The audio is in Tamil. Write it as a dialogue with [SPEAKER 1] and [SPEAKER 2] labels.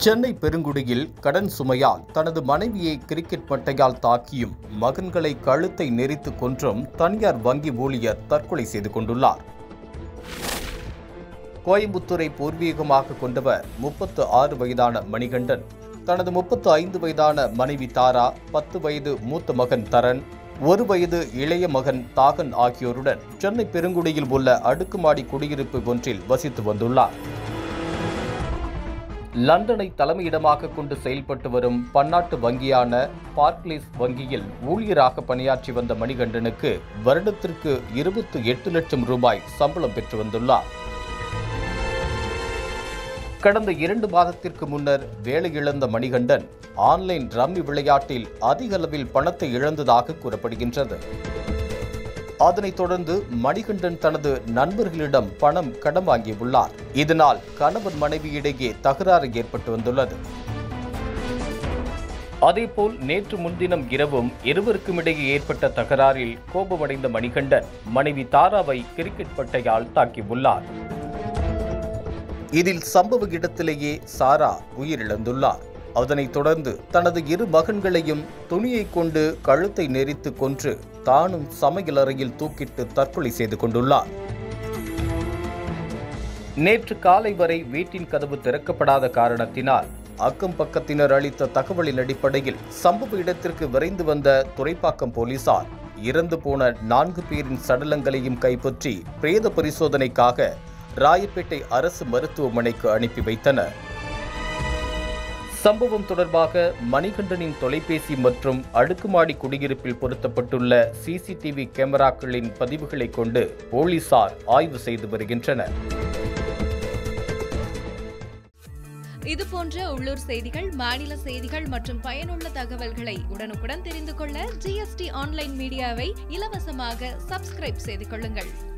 [SPEAKER 1] சென்னை பெருங்குடியில் கடன் சுமையால் தனது மனைவியை கிரிக்கெட் மட்டையால் தாக்கியும் மகன்களை கழுத்தை நெரித்து கொன்றும் தனியார் வங்கி ஊழியர் தற்கொலை செய்து கொண்டுள்ளார் கோயம்புத்தூரை பூர்வீகமாக கொண்டவர் முப்பத்து ஆறு வயதான மணிகண்டன் தனது முப்பத்து ஐந்து வயதான மனைவி தாரா பத்து வயது மூத்த மகன் தரன் ஒரு வயது இளைய மகன் தாகன் ஆகியோருடன் சென்னை பெருங்குடியில் உள்ள அடுக்குமாடி குடியிருப்பு ஒன்றில் வசித்து வந்துள்ளார் லண்டனை தலைமையிடமாக கொண்டு செயல்பட்டு வரும் பன்னாட்டு வங்கியான பார்க்லேஸ் வங்கியில் ஊழியராக பணியாற்றி வந்த மணிகண்டனுக்கு வருடத்திற்கு இருபத்தி எட்டு லட்சம் ரூபாய் சம்பளம் பெற்று வந்துள்ளார் கடந்த இரண்டு மாதத்திற்கு முன்னர் வேலை இழந்த மணிகண்டன் ஆன்லைன் ரம்மி விளையாட்டில் அதிக அளவில் பணத்தை இழந்ததாக கூறப்படுகின்றது அதனைத் தொடர்ந்து மணிகண்டன் தனது நண்பர்களிடம் பணம் கடன் வாங்கியுள்ளார் இதனால் கணவன் மனைவியிடையே தகராறு ஏற்பட்டு வந்துள்ளது அதேபோல் நேற்று முன்தினம் இரவும் இருவருக்கும் இடையே ஏற்பட்ட தகராறில் கோபமடைந்த மணிகண்டன் மனைவி தாராவை கிரிக்கெட் பட்டையால் தாக்கியுள்ளார் இதில் சம்பவ இடத்திலேயே சாரா உயிரிழந்துள்ளார் அதனைத் தொடர்ந்து தனது இரு மகன்களையும் துணியை கொண்டு கழுத்தை நெரித்து கொன்று தானும் சமையலறையில் தூக்கிட்டு தற்கொலை செய்து கொண்டுள்ளார் நேற்று காலை வரை வீட்டின் கதவு திறக்கப்படாத காரணத்தினால் அக்கம் பக்கத்தினர் அளித்த தகவலின் அடிப்படையில் சம்பவ இடத்திற்கு விரைந்து வந்த துறைப்பாக்கம் போலீசார் இறந்து போன நான்கு பேரின் சடலங்களையும் கைப்பற்றி பிரேத பரிசோதனைக்காக ராயப்பேட்டை அரசு மருத்துவமனைக்கு அனுப்பி வைத்தனர் சம்பவம் தொடர்பாக மணிகண்டனின் தொலைபேசி மற்றும் அடுக்குமாடி குடியிருப்பில் பொருத்தப்பட்டுள்ள சிசிடிவி கேமராக்களின் பதிவுகளை கொண்டு போலீசார் ஆய்வு செய்து வருகின்றனர்
[SPEAKER 2] இது போன்ற உள்ளூர் செய்திகள் மாநில செய்திகள் மற்றும் பயனுள்ள தகவல்களை உடனுக்குடன் தெரிந்து கொள்ள ஜிஎஸ்டி ஆன்லைன் மீடியாவை இலவசமாக சப்ஸ்கிரைப் செய்து கொள்ளுங்கள்